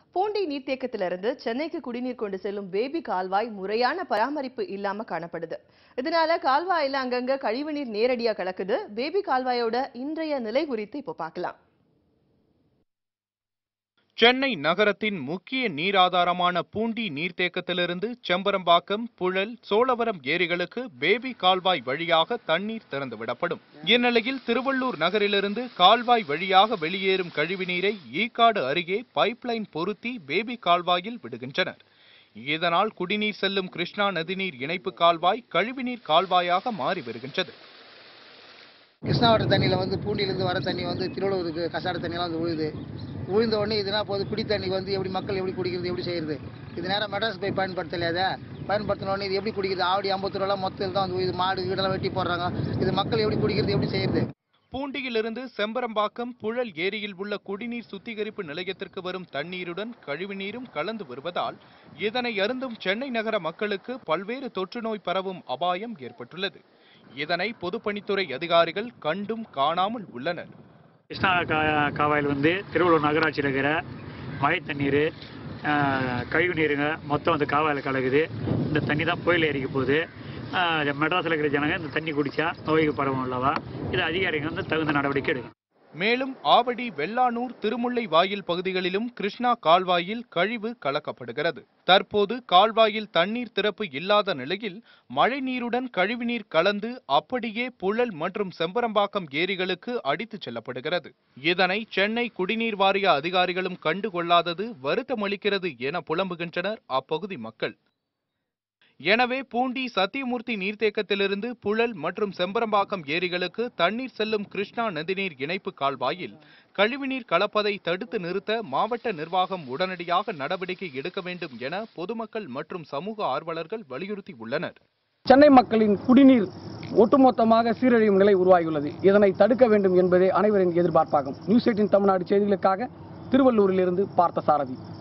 பூண்டி நீர்த்தேக்கத்திலிருந்து சென்னைக்கு குடிநீர் கொண்டு செல்லும் பேபி கால்வாய் முறையான பராமரிப்பு இல்லாம காணப்படுது இதனால கால்வாயில அங்கங்க கழிவுநீர் நேரடியா கலக்குது பேபி கால்வாயோட இன்றைய நிலை குறித்து இப்போ பார்க்கலாம் சென்னை நகரத்தின் முக்கிய நீராதாரமான பூண்டி நீர்த்தேக்கத்திலிருந்து செம்பரம்பாக்கம் புழல் சோழவரம் ஏரிகளுக்கு பேபி கால்வாய் வழியாக தண்ணீர் திறந்துவிடப்படும் இந்நிலையில் திருவள்ளூர் நகரிலிருந்து கால்வாய் வழியாக வெளியேறும் கழிவுநீரை ஈக்காடு அருகே பைப்லைன் பொருத்தி பேபி கால்வாயில் விடுகின்றனர் இதனால் குடிநீர் செல்லும் கிருஷ்ணா நதிநீர் இணைப்பு கால்வாய் கழிவுநீர் கால்வாயாக மாறி வருகின்றது கிருஷ்ணாவட்ட தண்ணியில் வந்து பூண்டியிலேருந்து வர தண்ணி வந்து திருவள்ளூருக்கு கசாட தண்ணியெல்லாம் வந்து விழுது விழுந்த உடனே இதுனா போது பிடி தண்ணி வந்து எப்படி மக்கள் எப்படி குடிக்கிறது எப்படி செய்யறது இது நேரம் மெட்ராஸ் போய் பயன்படுத்தலையாத பயன்படுத்தின உடனே இது எப்படி குடிக்கிறது ஆவடி ஐம்பது ரூபாய் மொத்தம் தான் வந்து இது மாடு வீடெல்லாம் வெட்டி போடுறாங்க இது மக்கள் எப்படி குடிக்கிறது எப்படி செய்யறது பூண்டியிலிருந்து செம்பரம்பாக்கம் புழல் ஏரியில் உள்ள குடிநீர் சுத்திகரிப்பு நிலையத்திற்கு வரும் தண்ணீருடன் கழிவுநீரும் கலந்து வருவதால் இதனை அருந்தும் சென்னை நகர மக்களுக்கு பல்வேறு தொற்று நோய் பரவும் அபாயம் ஏற்பட்டுள்ளது இதனை பொதுப்பணித்துறை அதிகாரிகள் கண்டும் காணாமல் உள்ளனர் கிருஷ்ணா கா காவாயில் வந்து திருவள்ளூர் நகராட்சியில் இருக்கிற மழை தண்ணீர் கழிவு நீருங்க மொத்தம் வந்து காவாயில் கலக்குது இந்த தண்ணி தான் புயல் ஏரிக்கு போகுது ஆஹ் மெட்ராஸில் இருக்கிற ஜனங்க இந்த தண்ணி குடித்தா நோய்க்கு பரவும் அல்லவா இது அதிகாரிகள் வந்து தகுந்த நடவடிக்கை எடுக்கணும் மேலும் ஆவடி வெள்ளானூர் திருமுல்லை வாயில் பகுதிகளிலும் கிருஷ்ணா கால்வாயில் கழிவு கலக்கப்படுகிறது தற்போது கால்வாயில் தண்ணீர் திறப்பு இல்லாத நிலையில் மழைநீருடன் கழிவுநீர் கலந்து அப்படியே புழல் மற்றும் செம்பரம்பாக்கம் ஏரிகளுக்கு அடித்துச் செல்லப்படுகிறது இதனை சென்னை குடிநீர் வாரிய அதிகாரிகளும் கண்டுகொள்ளாதது வருத்தமளிக்கிறது என புலம்புகின்றனர் அப்பகுதி மக்கள் எனவே பூண்டி சத்தியமூர்த்தி நீர்த்தேக்கத்திலிருந்து புழல் மற்றும் செம்பரம்பாக்கம் ஏரிகளுக்கு தண்ணீர் செல்லும் கிருஷ்ணா நதிநீர் இணைப்பு கால்வாயில் கழிவுநீர் கலப்பதை தடுத்து நிறுத்த மாவட்ட நிர்வாகம் உடனடியாக நடவடிக்கை எடுக்க வேண்டும் என பொதுமக்கள் மற்றும் சமூக ஆர்வலர்கள் வலியுறுத்தியுள்ளனர் சென்னை மக்களின் குடிநீர் ஒட்டுமொத்தமாக சீரழியும் நிலை உருவாகியுள்ளது இதனை தடுக்க வேண்டும் என்பதே அனைவரின் எதிர்பார்ப்பாகும் நியூஸ் எயிட்டின் தமிழ்நாடு செய்திகளுக்காக திருவள்ளூரிலிருந்து பார்த்த சாரதி